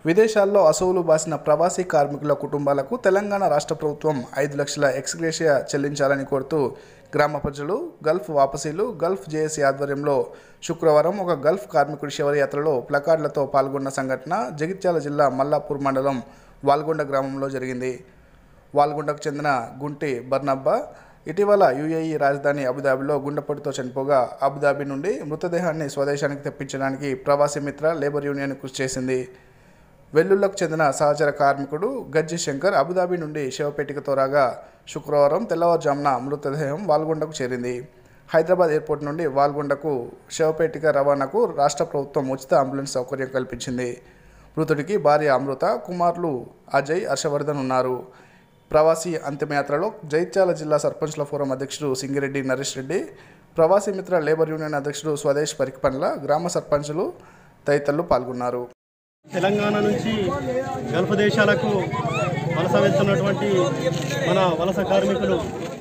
విదేశాల్లో అసూలు బాసిన ప్రవాసీ కార్మికుల కుటుంబాలకు తెలంగాణ రాష్ట్ర ప్రభుత్వం ఐదు లక్షల ఎక్స్గ్రేషియా చెల్లించాలని కోరుతూ గ్రామ ప్రజలు గల్ఫ్ వాపసీలు గల్ఫ్ జేఏసీ ఆధ్వర్యంలో శుక్రవారం ఒక గల్ఫ్ కార్మికుడి శివరయాత్రలో ప్లకార్డులతో పాల్గొన్న సంఘటన జగిత్యాల జిల్లా మల్లాపూర్ మండలం వాల్గొండ గ్రామంలో జరిగింది వాల్గొండకు చెందిన గుంటి బర్నబ్బా ఇటీవల యుఏఈ రాజధాని అబుదాబిలో గుండెపోటుతో చనిపోగా అబుదాబి నుండి మృతదేహాన్ని స్వదేశానికి తెప్పించడానికి ప్రవాసీ మిత్ర లేబర్ యూనియన్ కృషి చేసింది వెల్లుల్లకు చెందిన సహచర కార్మికుడు గజ్జి శంకర్ అబుదాబి నుండి శవపేటికతో రాగా శుక్రవారం తెల్లవారుజామున మృతదేహం వాల్గొండకు చేరింది హైదరాబాద్ ఎయిర్పోర్ట్ నుండి వాల్గొండకు శవపేటిక రవాణాకు రాష్ట్ర ప్రభుత్వం ఉచిత అంబులెన్స్ సౌకర్యం కల్పించింది మృతుడికి భార్య అమృత కుమారులు అజయ్ హర్షవర్ధన్ ఉన్నారు ప్రవాసీ అంతిమయాత్రలో జైత్యాల జిల్లా సర్పంచ్ల ఫోరం అధ్యక్షుడు సింగిరెడ్డి నరేష్ రెడ్డి ప్రవాసీ మిత్ర లేబర్ యూనియన్ అధ్యక్షుడు స్వదేశ్ పరిక్పండ్ల గ్రామ సర్పంచులు తదితరులు పాల్గొన్నారు తెలంగాణ నుంచి గల్ఫ్ దేశాలకు వలస వెళ్తున్నటువంటి మన వలస కార్మికులు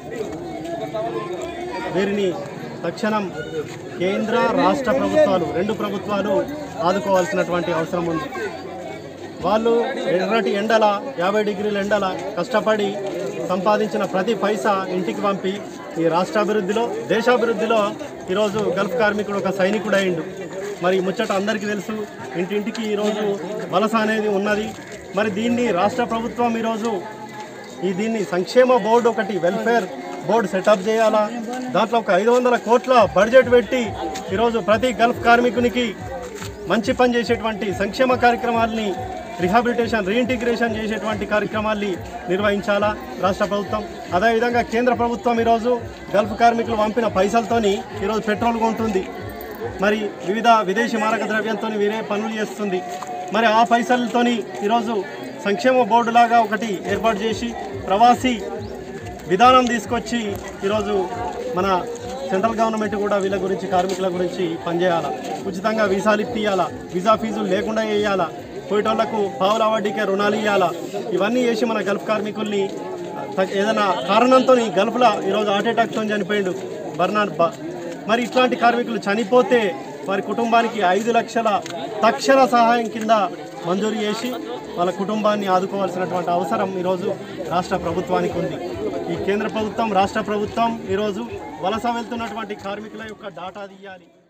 వీరిని తక్షణం కేంద్ర రాష్ట్ర ప్రభుత్వాలు రెండు ప్రభుత్వాలు ఆదుకోవాల్సినటువంటి అవసరం ఉంది వాళ్ళు ఎర్రటి ఎండల యాభై డిగ్రీల ఎండల కష్టపడి సంపాదించిన ప్రతి పైసా ఇంటికి పంపి ఈ రాష్ట్రాభివృద్ధిలో దేశాభివృద్ధిలో ఈరోజు గల్ఫ్ కార్మికుడు ఒక సైనికుడు అయిండు మరి ఈ ముచ్చట అందరికీ తెలుసు ఇంటింటికి ఈరోజు వలస అనేది ఉన్నది మరి దీన్ని రాష్ట్ర ప్రభుత్వం ఈరోజు ఈ దీన్ని సంక్షేమ బోర్డు ఒకటి వెల్ఫేర్ బోర్డు సెటప్ చేయాలా దాంట్లో ఒక ఐదు వందల కోట్ల బడ్జెట్ పెట్టి ఈరోజు ప్రతి గల్ఫ్ కార్మికునికి మంచి పని చేసేటువంటి సంక్షేమ కార్యక్రమాల్ని రిహాబిలిటేషన్ రీఇంటిగ్రేషన్ చేసేటువంటి కార్యక్రమాల్ని నిర్వహించాలా రాష్ట్ర ప్రభుత్వం అదేవిధంగా కేంద్ర ప్రభుత్వం ఈరోజు గల్ఫ్ కార్మికులు పంపిన పైసలతోని ఈరోజు పెట్రోల్ కొంటుంది మరి వివిధ విదేశీ మారక ద్రవ్యంతో వీరే పనులు చేస్తుంది మరి ఆ పైసలతోని ఈరోజు సంక్షేమ బోర్డు లాగా ఒకటి ఏర్పాటు చేసి ప్రవాసీ విధానం తీసుకొచ్చి ఈరోజు మన సెంట్రల్ గవర్నమెంట్ కూడా వీళ్ళ గురించి కార్మికుల గురించి పనిచేయాలా ఉచితంగా వీసాలు ఇప్పియాలా వీసా ఫీజులు లేకుండా వేయాలా పోయేటోళ్లకు పావుల వడ్డీకే రుణాలు ఇవ్వాలా ఇవన్నీ చేసి మన గల్ఫ్ కార్మికుల్ని త- ఏదైనా కారణంతో ఈ గల్ఫ్లో ఈరోజు హార్ట్ అటాక్తో చనిపోయిండు బర్నాడ్ బా మరి ఇట్లాంటి కార్మికులు చనిపోతే వారి కుటుంబానికి ఐదు లక్షల తక్షణ సహాయం కింద మంజూరు చేసి వాళ్ళ కుటుంబాన్ని ఆదుకోవాల్సినటువంటి అవసరం ఈరోజు రాష్ట్ర ప్రభుత్వానికి ఉంది ఈ కేంద్ర ప్రభుత్వం రాష్ట్ర ప్రభుత్వం ఈరోజు వలస వెళ్తున్నటువంటి కార్మికుల యొక్క డాటా తీయాలి